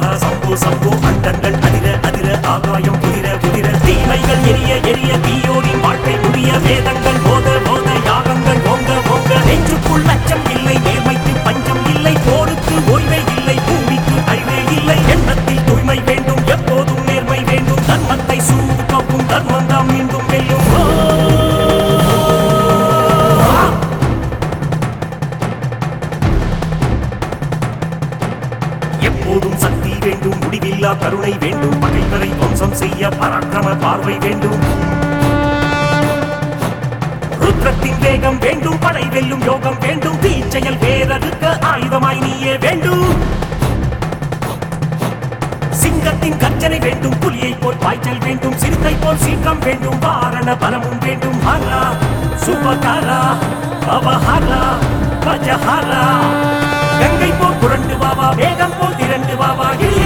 ஹரஹர சம்போ சம்போ அண்டங்கள் அதிர அதிர ஆகாயம் குதிர குதிர தீமைகள் எரிய எரிய தீயோடி வாழ்க்கை முடிய வேதங்கள் போத போத யாகங்கள் ஓங்க ஓங்க நெஞ்சுக்குள் அச்சம் இல்லை நேர்மைக்கு பஞ்சம் இல்லை போருக்கு ஓய்வே இல்லை பூமிக்கு அழிவே இல்லை எண்ணத்தில் தூய்மை வேண்டும் எப்போதும் நேர்மை வேண்டும் தர்மத்தை சூடு கவ்வும் தர்மம் தான் மீண்டும் வெல்லும் ஓ! எப்போதும் சக்தி வேண்டும் முடிவில்லா கருணை வேண்டும் பகைவரை துவம்சம் செய்ய பராக்கிரம பார்வை வேண்டும் ருத்ரத்தின் வேகம் வேண்டும் படை வெல்லும் யோகம் வேண்டும் தீச்செயல் வேறறுக்க ஆயுதமாய் நீயே வேண்டும் சிங்கத்தின் கர்ஜனை வேண்டும் புலியை போல் பாய்ச்சல் வேண்டும் சிறுத்தை போல் சீற்றம் வேண்டும் வாரண பலமும் வேண்டும் ஹரா சுபகாரா அவஹரா கஜஹரா கங்கை போல் புரண்டு வாவா வேகம் போல் திரண்டு வாவா இளைய